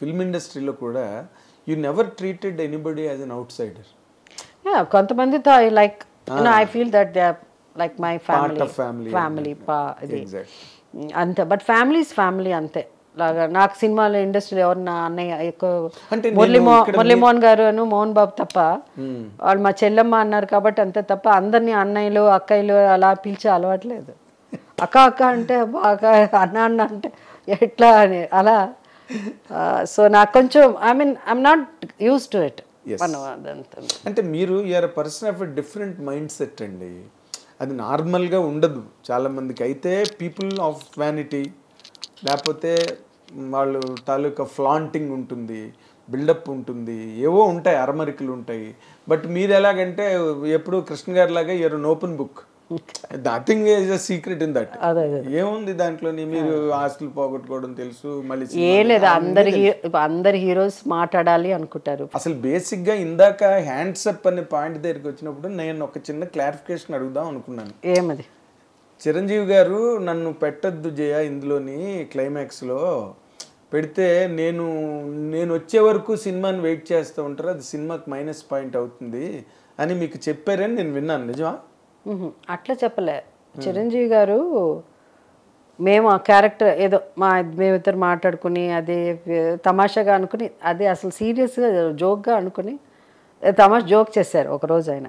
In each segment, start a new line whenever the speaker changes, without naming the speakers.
Film ఇండస్ట్రీలో కూడా you never treated anybody as an outsider
Yeah, కొంతమందితో I like I feel that they like my family
of family.
Family పా ఇది
Exactly.
అంతే but families family అంతే లాగా నాకు సినిమాలో ఇండస్ట్రీలో ఎవరు నా అన్నయ్య ఎక్కువ
అంటే
మురళీ
నేను
మో
ఇక్కడ
మురళీ మోహన్ గారు అను మోహన్ బాబు తప్ప వాళ్ళు మా చెల్లెమ్మ అన్నారు కాబట్టి అంతే తప్ప అందరినీ అన్నయ్యలు అక్కయ్యలు అలా పిలిచే అలవాట్లేదు అక్క అక్క అంటే బాగా అన్న అన్న అంటే ఎట్లా అని అలా సో నాకు కొంచెం I mean I'm not use to it మనం అదంతా
అంటే మీరు you're person of a different mind set అండి అది నార్మల్గా ఉండదు చాలా మందికి అయితే పీపుల్ ఆఫ్ వ్యానిటీ లేకపోతే వాళ్ళు తాలూకా ఫ్లాంటింగ్ ఉంటుంది బిల్డప్ ఉంటుంది ఏవో ఉంటాయి అరమరికలు ఉంటాయి బట్ మీరు ఎలాగంటే ఎప్పుడు కృష్ణ గారి లాగా you are an open book nothing is a secret in that
అదే అదే
ఏముంది దాంట్లో మీరు ఆస్తులు పోగొట్టుకోవడం తెలుసు మళ్ళీ
ఏ
సినిమాలు-
లేదు అందరి హీ- ఇప్పుడు అందరి హీరోస్ మాట్లాడాలి అనుకుంటారు
అసలు బేసిక్గా ఇందాక హ్యాండ్స్ అప్ అనే పాయింట్ దగ్గరికి వచ్చినప్పుడు నేను ఒక చిన్న క్లారిఫికేషన్ అడుగుదాం అనుకున్నాను
ఏమది
చిరంజీవి గారు నన్ను పెట్టద్దు జయ ఇందులోని క్లైమాక్స్లో పెడితే నేను నేను వచ్చే వరకు సినిమాని వెయిట్ చేస్తూ ఉంటారు అది సినిమాకి మైనస్ పాయింట్ అవుతుంది అని మీకు చెప్పారని నేను విన్నాను నిజమా
మ్హూ. అట్లా చెప్పలే చిరంజీవి గారు మేము ఆ క్యారెక్టర్ ఏదో మా మేమిద్దరు మాట్లాడుకుని అది వే- తమాషాగా అనుకుని అది అసలు సీరియస్గా జోక్గా అనుకుని ఏ తమాషా జోక్ చేశారు ఒకరోజు ఆయన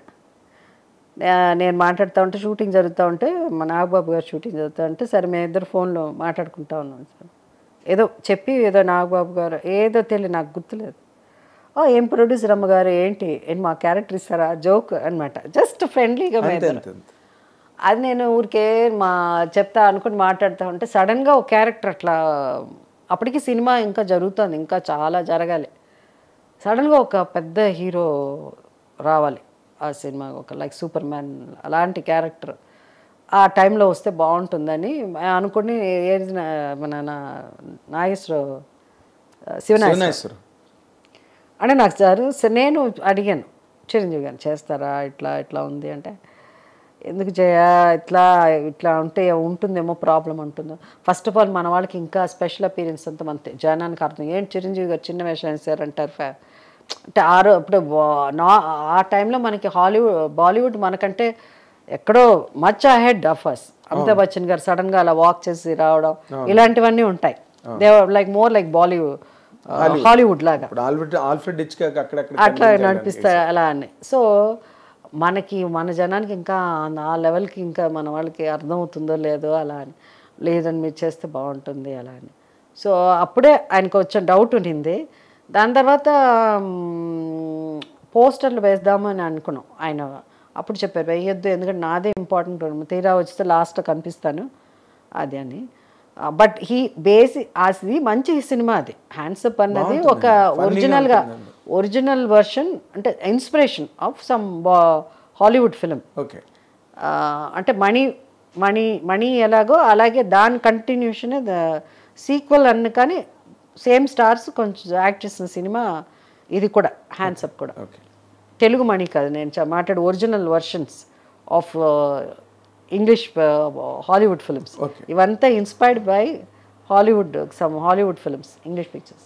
నే- నేను మాట్లాడుతూ ఉంటే షూటింగ్ జరుగుతూ ఉంటే మా నాగబాబు గారు షూటింగ్ జరుగుతూ ఉంటే సరే మేము ఇద్దరు ఫోన్లో మాట్లాడుకుంటా ఉన్నాం సార్ ఏదో చెప్పి ఏదో నాగబాబు గారు ఏదో తెలియదు నాకు గుర్తులేదు ఓ ఏం ప్రొడ్యూసర్ అమ్మగారు ఏంటి ఏంటి మా క్యారెక్టర్ ఇస్తారా జోక్ అనమాట జస్ట్ ఫ్రెండ్లీగా
అంతే అంతే అంతే
అది నేను ఊరికే మా చెప్తా అనుకుని మాట్లాడుతూ ఉంటే సడన్గా ఒక క్యారెక్టర్ అట్లా అప్పటికి సినిమా ఇంకా జరుగుతుంది ఇంకా చాలా జరగాలి సడన్గా ఒక పెద్ద హీరో రావాలి ఆ సినిమా ఒక లైక్ సూపర్ మ్యాన్ అలాంటి క్యారెక్టర్ ఆ టైంలో వస్తే బాగుంటుందని అనుకుని ఏది నా- మన నా నాగేశ్వరరావు శివనాగేశ్వర
శివనాశ్వరం
అంటే నాకు సార్ సరే నేను అడిగాను చిరంజీవి గారిని చేస్తారా ఇట్లా ఇట్లా ఉంది అంటే ఎందుకు చేయ ఇట్లా ఇట్లా ఉంటే ఉంటుందేమో ప్రాబ్లం ఉంటుందో ఫస్ట్ ఆఫ్ ఆల్ మన వాళ్ళకి ఇంకా స్పెషల్ అపీరియన్స్ అంతా అంతే జనానికి అర్థం ఏంటి చిరంజీవి గారు చిన్న వేషం వేశారు అంటారు ఫ్యా అంటే ఆ రో ఇప్పుడు బా- నా ఆ టైంలో మనకి హాలీవుడ్ బాలీవుడ్ మనకంటే ఎక్కడో much ahead of us Amitabh Bachchan గారు సడన్గా అలా వాక్ చేసి రావడం ఇలాంటివన్నీ ఉంటాయి they like more like Bollywood Hollywood లాగా
ఇప్పుడు ఆల్ఫ్రెడ్ ఆల్ఫ్రెడ్ ఇచ్కాక్ అక్కడక్కడ
అట్లా నడిపిస్తాయి అలా అని సో మనకి మన జనానికి ఇంకా ఆ లెవెల్కి ఇంకా మన వాళ్ళకి అర్థమవుతుందో లేదో అలా అని లేదని మీరు చేస్తే బాగుంటుంది అలా అని సో అప్పుడే ఆయనకు వచ్చిన డౌట్ ఉండింది దాని తర్వాత మ్, పోస్టర్లు వేద్దామని అనుకున్నాం ఆయన అప్పుడు చెప్పారు వేయొద్దు ఎందుకంటే నాదే ఇంపార్టెంట్ తీరా వచ్చితే లాస్ట్ కనిపిస్తాను అది అని బట్ హీ బేసి అది మంచి సినిమా అది హ్యాండ్సప్ అన్నది ఒక ఒరిజినల్గా ఒరిజినల్ వర్షన్ అంటే inspiration of some Hollywood film
okay
అంటే మణి మణి మణి ఎలాగో అలాగే దాని కంటిన్యూషన్ సీక్వెల్ అన్న కానీ సేమ్ స్టార్స్ కొంచెం యాక్ట్ చేసిన సినిమా ఇది కూడా హ్యాండ్సప్ కూడా
ఓకే
తెలుగు మణి కాదు నేను చ- మాట్లాడే original versions of English Hollywood films
Okay.
ఇవంతా inspired by Hollywood some Hollywood films English pictures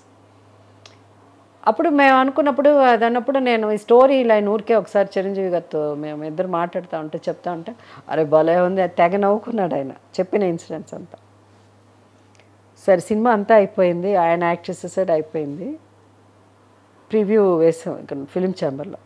అప్పుడు మేము అనుకున్నప్పుడు అది అన్నప్పుడు నేను ఈ స్టోరీ లైన్ ఊరికే ఒకసారి చిరంజీవి గారితో మేము ఇద్దరు మాట్లాడుతూ ఉంటే చెప్తా ఉంటే అరే భలే ఉంది అది తెగ నవ్వుకున్నాడు ఆయన చెప్పిన ఇన్సిడెంట్స్ అంతా సరే సినిమా అంతా అయిపోయింది ఆయన యాక్ట్ చేసేసాడు అయిపోయింది ప్రివ్యూ వేసాం ఇక్కడ ఫిలిం ఛాంబర్లో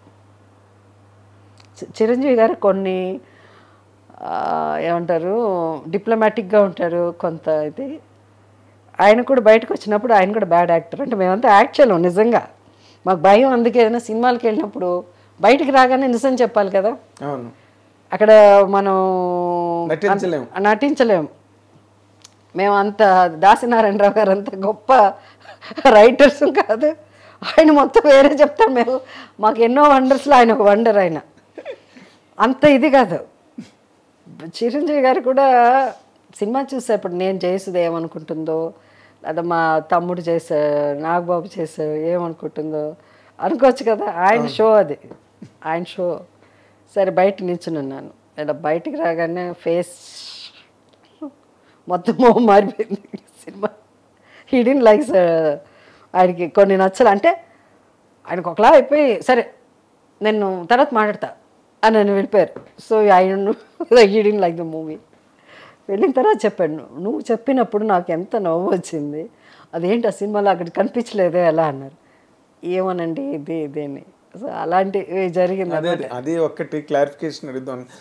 చి- చిరంజీవి గారు కొన్ని ఆ, ఏమంటారు డిప్లొమాటిక్గా ఉంటారు కొంత ఇది ఆయన కూడా బయటకు వచ్చినప్పుడు ఆయన కూడా బ్యాడ్ యాక్టర్ అంటే మేమంతా యాక్ట్ చేయలేం నిజంగా మాకు భయం అందుకే ఏదైనా సినిమాలకు వెళ్ళినప్పుడు బయటికి రాగానే నిజం చెప్పాలి కదా
అవును
అక్కడ మనం
నటించలేం.
అంత- నటించలేం మేము అంత దాసినారాయణరావు గారు అంత గొప్ప రైటర్స్ కాదు ఆయన మొత్తం వేరే చెప్తాడు మేము మాకు ఎన్నో వండర్స్లో ఆయన ఒక వండర్ ఆయన అంత ఇది కాదు చిరంజీవి గారు కూడా సినిమా చూసా ఇప్పుడు నేను చేసేది ఏమనుకుంటుందో లేదా మా తమ్ముడు చేశారు నాగబాబు చేశారు ఏమనుకుంటుందో అనుకోవచ్చు కదా ఆయన షో అది ఆయన షో సరే బయట నిల్చునున్నాను ఇలా బయటికి రాగానే ఫేస్ మొత్తం మొహం మారిపోయింది సినిమా హీ డి లైక్ ఆయనకి కొన్ని నచ్చలు అంటే ఆయనకు ఒకలా అయిపోయి సరే నేను తర్వాత మాట్లాడతా అని నన్ను వెళ్ళిపోయారు సో ఆయన హీడింగ్ లైక్ ద మూవీ వెళ్ళిన తర్వాత చెప్పాడు "నువ్వు- నువ్వు చెప్పినప్పుడు నాకు ఎంత నవ్వు వచ్చింది అదేంటి ఆ సినిమాలో అక్కడ కనిపించలేదే ఎలా అన్నారు ఏమోనండి ఇది ఇదేని సో అలాంటి జరిగింది
అదే అదే అది ఒక్కటి క్లారిఫికేషన్ అడుగుదాం